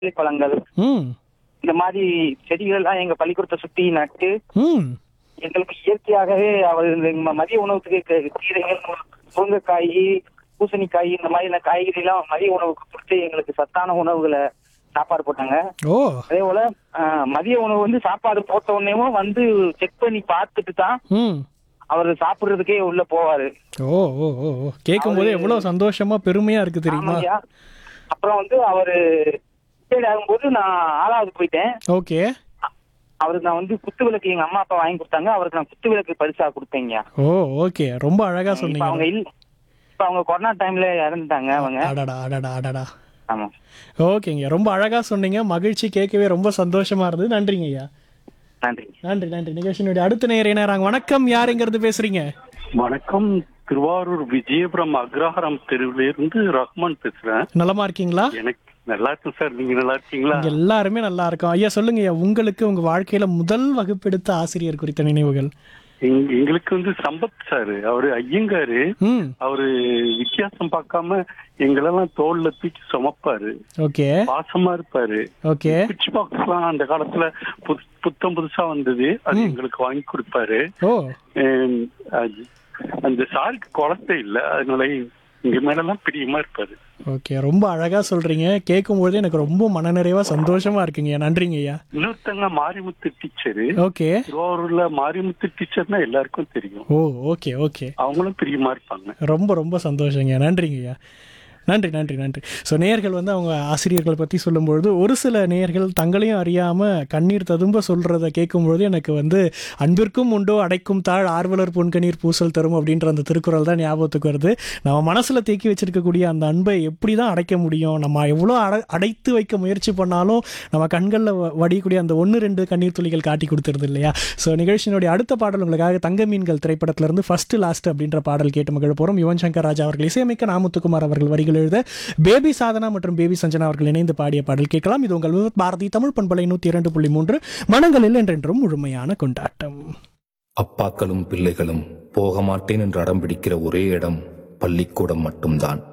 மாதுளை பழங்கள் ம் இந்த மாதிரி செடிகள் எல்லாம் எங்க பள்ளிக்கூடத்தை சுத்தி நட்டு ம் எங்களுக்கு இயற்கையாகவே அவர் இந்த ம- மதிய உணவுக்கு க- கீரைகள் முருங்கைக்காய் பூசணிக்காய் இந்த மாதிரி காய்கறி எல்லாம் மதிய உணவுக்கு கொடுத்து எங்களுக்கு சத்தான உணவுகளை சாப்பாடு போட்டாங்க ஓ அதே போல ஆஹ், மதிய உணவு வந்து சாப்பாடு போட்ட உடனேவும் வந்து செக் பண்ணி பார்த்துட்டு தான் ம் அவர் சாப்பிடுறதுக்கே உள்ள போவாரு ஓ ஓ ஓ ஓ கேட்கும் போது எவ்வளோ சந்தோஷமா பெருமையா இருக்கு தெரியுமா ஆமாய்யா. அப்புறம் வந்து அவரு ரிட்டையர்ட் ஆகும்போது நான் ஆறாவது போயிட்டேன் ஓகே அவருக்கு நான் வந்து குத்து விளக்கு எங்க அம்மா அப்பா வாங்கி கொடுத்தாங்க அவருக்கு நான் குத்து விளக்கு பரிசா கொடுத்தேங்க ஓ ஓகே ரொம்ப அழகா இப்ப சொன்னீங்க அவங்க இல்ல இப்ப அவங்க கொரோனா டைம்ல இறந்துட்டாங்க அவங்க அடடா அடடா அடடா ஆமா ஓகேங்க ரொம்ப அழகா சொன்னீங்க மகிழ்ச்சி கேட்கவே ரொம்ப சந்தோஷமா இருந்தது நன்றிங்க ஐயா நன்றி நன்றி நன்றி நிகழ்ச்சியினுடைய அடுத்த நேரம் என்ன வணக்கம் யாருங்கிறது பேசுறீங்க வணக்கம் திருவாரூர் விஜயபுரம் அக்ரஹாரம் தெருவிலிருந்து ரஹ்மான் பேசுறேன் நலமா இருக்கீங்களா எனக்கு நல்லா இருக்கும் சார் நீங்க நல்லா இருக்கீங்களா இங்க எல்லாருமே நல்லா இருக்கோம் ஐயா சொல்லுங்க ஐயா உங்களுக்கு உங்க வாழ்க்கையில முதல் வகுப்பெடுத்த ஆசிரியர் குறித்த நினைவுகள் எங்க- எங்களுக்கு வந்து சம்பத் சார் அவரு ஐயங்காரு ம் அவரு வித்தியாசம் பார்க்காம எங்களெல்லாம் தோல்ல தூக்கி சுமப்பாரு ஓகே பாசமா இருப்பாரு ஓகே பிச் பாக்ஸ் எல்லாம் அந்த காலத்துல புத்- புத்தம் புதுசா வந்தது அது எங்களுக்கு வாங்கி கொடுப்பாரு ஓ ஹம், அது- அந்த சாருக்கு குழந்தை இல்ல அதனால இங்க மேலெல்லாம் பிரியமா இருப்பாரு ஓகே ரொம்ப அழகா சொல்றீங்க கேட்கும்போது எனக்கு ரொம்ப மனநிறைவா சந்தோஷமா இருக்குங்க நன்றிங்க ஐயா இன்னொருத்தங்க மாரிமுத்து டீச்சரு ஓகே திருவாரூர்ல மாரிமுத்து டீச்சர்னா எல்லாருக்கும் தெரியும் ஓ ஓகே ஓகே அவங்களும் பிரியமா இருப்பாங்க ரொம்ப ரொம்ப சந்தோஷங்க நன்றிங்க ஐயா நன்றி நன்றி நன்றி ஸோ நேயர்கள் வந்து அவங்க ஆசிரியர்கள் பற்றி சொல்லும்பொழுது ஒரு சில நேயர்கள் தங்களையும் அறியாமல் கண்ணீர் ததும்ப சொல்கிறத கேட்கும்பொழுது எனக்கு வந்து அன்பிற்கும் உண்டோ அடைக்கும் தாழ் ஆர்வலர் பொன்கண்ணீர் பூசல் தரும் அப்படின்ற அந்த திருக்குறள் தான் ஞாபகத்துக்கு வருது நம்ம மனசில் தேக்கி வச்சிருக்கக்கூடிய அந்த அன்பை எப்படி தான் அடைக்க முடியும் நம்ம எவ்வளோ அடை அடைத்து வைக்க முயற்சி பண்ணாலும் நம்ம கண்களில் வடியக்கூடிய அந்த ஒன்று ரெண்டு கண்ணீர் துளிகள் காட்டி கொடுத்துருது இல்லையா ஸோ நிகழ்ச்சியினுடைய அடுத்த பாடல் உங்களுக்காக தங்க மீன்கள் திரைப்படத்திலிருந்து ஃபர்ஸ்ட் லாஸ்ட் அப்படின்ற பாடல் கேட்டு மகிழ போகிறோம் யுவன் சங்கர் ராஜா அவர்கள் இசையமைக்க நாமுத்துக்குமார் அவர்கள் வரிகள் எழுத பேபி சாதனா மற்றும் பேபி சஞ்சனா அவர்கள் இணைந்து பாடிய பாடல் கேட்கலாம் இது உங்கள் விவத் பாரதி தமிழ் பண்பலை நூற்றி இரண்டு புள்ளி மூன்று மனங்களில் என்றென்றும் முழுமையான கொண்டாட்டம் அப்பாக்களும் பிள்ளைகளும் போக மாட்டேன் என்று அடம் பிடிக்கிற ஒரே இடம் பள்ளிக்கூடம் மட்டும்தான்